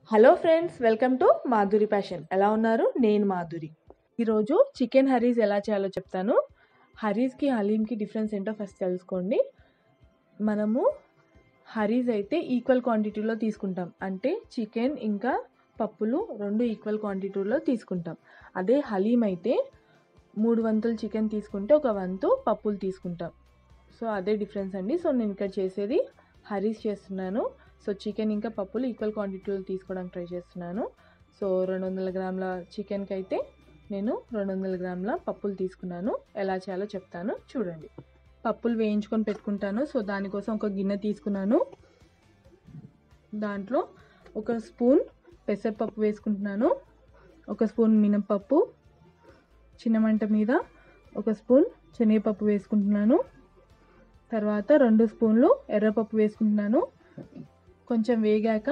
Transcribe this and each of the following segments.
hello friends welcome to Madhuri passion ఎలా ఉన్నారు నేను మాధురి ఈరోజు చికెన్ హరీస్ ఎలా చేయాలో చెప్తాను హరీస్కి హలీంకి డిఫరెన్స్ ఏంటో ఫస్ట్ తెలుసుకోండి మనము హరీస్ అయితే ఈక్వల్ క్వాంటిటీలో తీసుకుంటాం అంటే చికెన్ ఇంకా పప్పులు రెండు ఈక్వల్ క్వాంటిటీలో తీసుకుంటాం అదే హలీం అయితే మూడు వంతులు చికెన్ తీసుకుంటే ఒక వంతు పప్పులు తీసుకుంటాం సో అదే డిఫరెన్స్ అండి సో నేను ఇక్కడ చేసేది హరీస్ చేస్తున్నాను సో చికెన్ ఇంకా పప్పులు ఈక్వల్ క్వాంటిటీలో తీసుకోవడానికి ట్రై చేస్తున్నాను సో రెండు వందల గ్రాముల చికెన్కి అయితే నేను రెండు వందల గ్రాముల పప్పులు తీసుకున్నాను ఎలా చేయాలో చెప్తాను చూడండి పప్పులు వేయించుకొని పెట్టుకుంటాను సో దానికోసం ఒక గిన్నె తీసుకున్నాను దాంట్లో ఒక స్పూన్ పెసరపప్పు వేసుకుంటున్నాను ఒక స్పూన్ మినపప్పు చిన్న మంట మీద ఒక స్పూన్ శనగపప్పు వేసుకుంటున్నాను తర్వాత రెండు స్పూన్లు ఎర్రపప్పు వేసుకుంటున్నాను కొంచెం వేగాక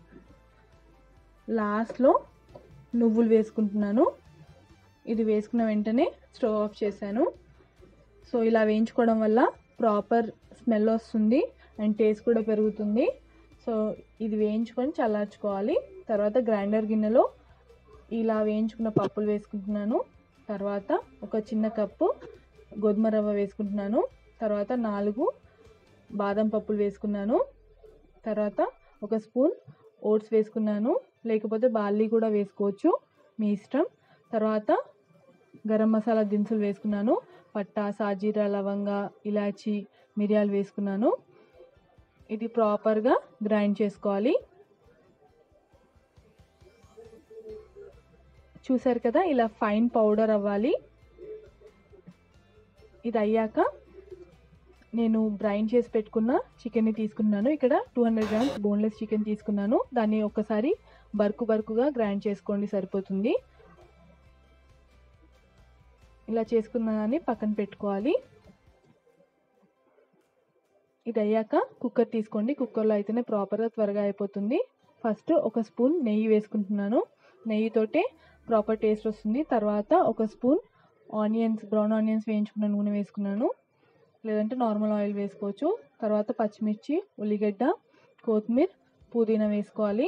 లాస్ట్లో నువ్వులు వేసుకుంటున్నాను ఇది వేసుకున్న వెంటనే స్టవ్ ఆఫ్ చేశాను సో ఇలా వేయించుకోవడం వల్ల ప్రాపర్ స్మెల్ వస్తుంది అండ్ టేస్ట్ కూడా పెరుగుతుంది సో ఇది వేయించుకొని చల్లార్చుకోవాలి తర్వాత గ్రైండర్ గిన్నెలో ఇలా వేయించుకున్న పప్పులు వేసుకుంటున్నాను తర్వాత ఒక చిన్న కప్పు గోధుమ రవ్వ వేసుకుంటున్నాను తర్వాత నాలుగు బాదం పప్పులు వేసుకున్నాను తర్వాత ఒక స్పూన్ ఓట్స్ వేసుకున్నాను లేకపోతే బార్లీ కూడా వేసుకోవచ్చు మీ ఇష్టం తర్వాత గరం మసాలా దినుసులు వేసుకున్నాను పట్టా సాజీరా లవంగ ఇలాచి మిరియాలు వేసుకున్నాను ఇది ప్రాపర్గా గ్రైండ్ చేసుకోవాలి చూసారు కదా ఇలా ఫైన్ పౌడర్ అవ్వాలి ఇది అయ్యాక నేను బ్రైన్ చేసి పెట్టుకున్న చికెన్ని తీసుకున్నాను ఇక్కడ two hundred grams boneless chicken తీసుకున్నాను దాన్ని ఒక్కసారి బరుకు బరుకుగా గ్రైండ్ చేసుకోండి సరిపోతుంది ఇలా చేసుకున్న దాన్ని పక్కన పెట్టుకోవాలి ఇది అయ్యాక కుక్కర్ తీసుకోండి కుక్కర్లో అయితేనే ప్రాపర్గా త్వరగా అయిపోతుంది ఫస్ట్ ఒక స్పూన్ నెయ్యి వేసుకుంటున్నాను నెయ్యితోటే ప్రాపర్ టేస్ట్ వస్తుంది తర్వాత ఒక స్పూన్ ఆనియన్స్ బ్రౌన్ ఆనియన్స్ వేయించుకున్న నూనె వేసుకున్నాను లేదంటే నార్మల్ ఆయిల్ వేసుకోవచ్చు తర్వాత పచ్చిమిర్చి ఉల్లిగడ్డ కొత్తిమీర పుదీనా వేసుకోవాలి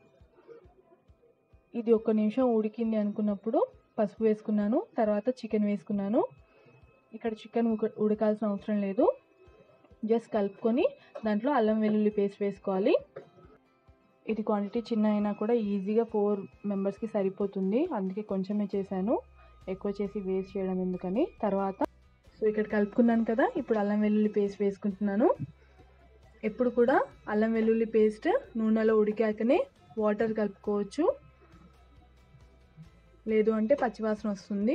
ఇది ఒక నిమిషం ఉడికింది అనుకున్నప్పుడు పసుపు వేసుకున్నాను తర్వాత చికెన్ వేసుకున్నాను ఇక్కడ చికెన్ ఉడకాల్సిన అవసరం లేదు జస్ట్ కలుపుకొని దాంట్లో అల్లం వెల్లుల్లి పేస్ట్ వేసుకోవాలి ఇది క్వాంటిటీ చిన్న అయినా కూడా ఈజీగా ఫోర్ మెంబర్స్కి సరిపోతుంది అందుకే కొంచెమే చేశాను ఎక్కువ చేసి వేస్ట్ చేయడం ఎందుకని తర్వాత సో ఇక్కడ కలుపుకున్నాను కదా ఇప్పుడు అల్లం వెల్లుల్లి పేస్ట్ వేసుకుంటున్నాను ఎప్పుడు కూడా అల్లం వెల్లుల్లి పేస్ట్ నూనెలో ఉడికాకనే వాటర్ కలుపుకోవచ్చు లేదు అంటే పచ్చివాసన వస్తుంది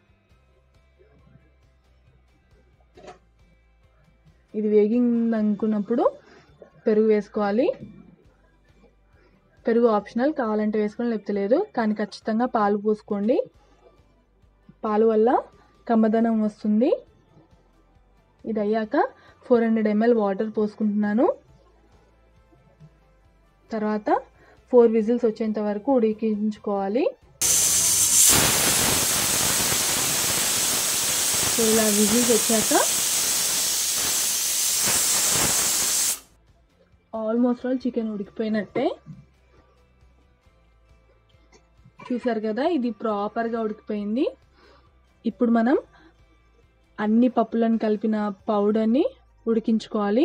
ఇది వేగింది అనుకున్నప్పుడు పెరుగు వేసుకోవాలి పెరుగు ఆప్షనల్ కావాలంటే వేసుకోండి లేకపోతే లేదు కానీ ఖచ్చితంగా పాలు పోసుకోండి పాలు వల్ల కమ్మదనం వస్తుంది ఇది అయ్యాక ఫోర్ హండ్రెడ్ ఎంఎల్ వాటర్ పోసుకుంటున్నాను తర్వాత ఫోర్ విజిల్స్ వచ్చేంత వరకు ఉడికించుకోవాలి సో ఇలా విజిల్స్ వచ్చాక ఆల్మోస్ట్ ఆల్ చికెన్ ఉడికిపోయినట్టే చూసారు కదా ఇది ప్రాపర్గా ఉడికిపోయింది ఇప్పుడు మనం అన్ని పప్పులను కలిపిన పౌడర్ని ఉడికించుకోవాలి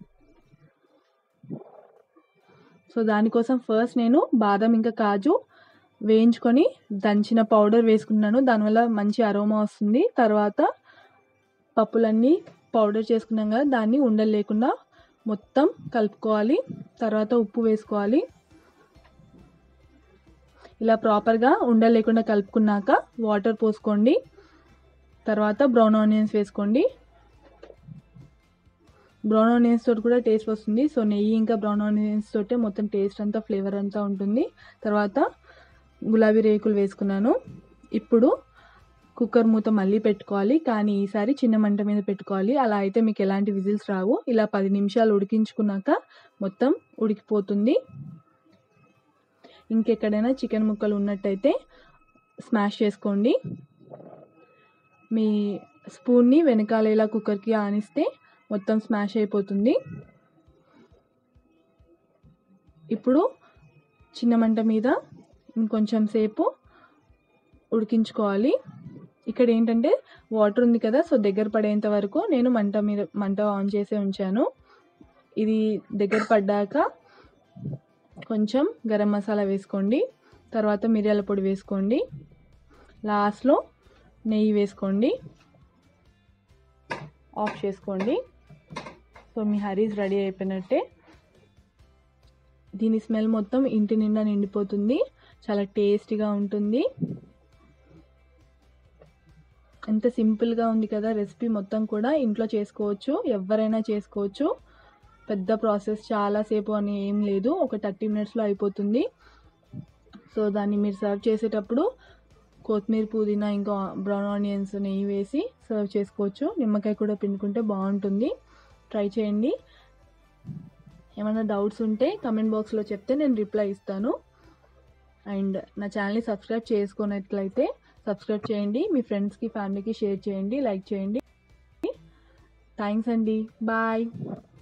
సో దానికోసం ఫస్ట్ నేను బాదం ఇంకా కాజు వేయించుకొని దంచిన పౌడర్ వేసుకున్నాను దానివల్ల మంచి అరోమా వస్తుంది తర్వాత పప్పులన్నీ పౌడర్ చేసుకున్నాం కదా దాన్ని ఉండలు లేకుండా మొత్తం కలుపుకోవాలి తర్వాత ఉప్పు వేసుకోవాలి ఇలా ప్రాపర్గా ఉండలు లేకుండా కలుపుకున్నాక వాటర్ పోసుకోండి తర్వాత బ్రౌన్ ఆనియన్స్ వేసుకోండి బ్రౌన్ ఆనియన్స్ తోటి కూడా టేస్ట్ వస్తుంది సో నెయ్యి ఇంకా బ్రౌన్ ఆనియన్స్ తోటే మొత్తం టేస్ట్ అంతా ఫ్లేవర్ అంతా ఉంటుంది తర్వాత గులాబీ రేకులు వేసుకున్నాను ఇప్పుడు కుక్కర్ మూత మళ్ళీ పెట్టుకోవాలి కానీ ఈసారి చిన్న మంట మీద పెట్టుకోవాలి అలా అయితే మీకు ఎలాంటి విజిల్స్ రావు ఇలా పది నిమిషాలు ఉడికించుకున్నాక మొత్తం ఉడికిపోతుంది ఇంకెక్కడైనా చికెన్ ముక్కలు ఉన్నట్టయితే స్మాష్ చేసుకోండి మీ స్పూన్ని వెనకాల ఇలా కుక్కర్కి ఆనిస్తే మొత్తం స్మాష్ అయిపోతుంది ఇప్పుడు చిన్న మంట మీద ఇంకొంచెం సేపు ఉడికించుకోవాలి ఇక్కడ ఏంటంటే వాటర్ ఉంది కదా సో దగ్గర పడేంత వరకు నేను మంట మీద మంట ఆన్ చేసే ఉంచాను ఇది దగ్గర పడ్డాక కొంచెం గరం మసాలా వేసుకోండి తర్వాత మిరియాల పొడి వేసుకోండి లాస్ట్లో నెయ్యి వేసుకోండి ఆఫ్ చేసుకోండి సో మీ హరీస్ రెడీ అయిపోయినట్టే దీని స్మెల్ మొత్తం ఇంటి నిండా నిండిపోతుంది చాలా టేస్టీగా ఉంటుంది ఎంత సింపుల్గా ఉంది కదా రెసిపీ మొత్తం కూడా ఇంట్లో చేసుకోవచ్చు ఎవరైనా చేసుకోవచ్చు పెద్ద ప్రాసెస్ చాలాసేపు అని ఏం లేదు ఒక థర్టీ మినిట్స్లో అయిపోతుంది సో దాన్ని మీరు సర్వ్ చేసేటప్పుడు కొత్తిమీర పుదీనా ఇంకా బ్రౌన్ ఆనియన్స్ నెయ్యి వేసి సర్వ్ చేసుకోవచ్చు నిమ్మకాయ కూడా పిండుకుంటే బాగుంటుంది ట్రై చేయండి ఏమైనా డౌట్స్ ఉంటే కమెంట్ బాక్స్లో చెప్తే నేను రిప్లై ఇస్తాను అండ్ నా ఛానల్ని సబ్స్క్రైబ్ చేసుకున్నట్లయితే సబ్స్క్రైబ్ చేయండి మీ ఫ్రెండ్స్కి ఫ్యామిలీకి షేర్ చేయండి లైక్ చేయండి థ్యాంక్స్ అండి బాయ్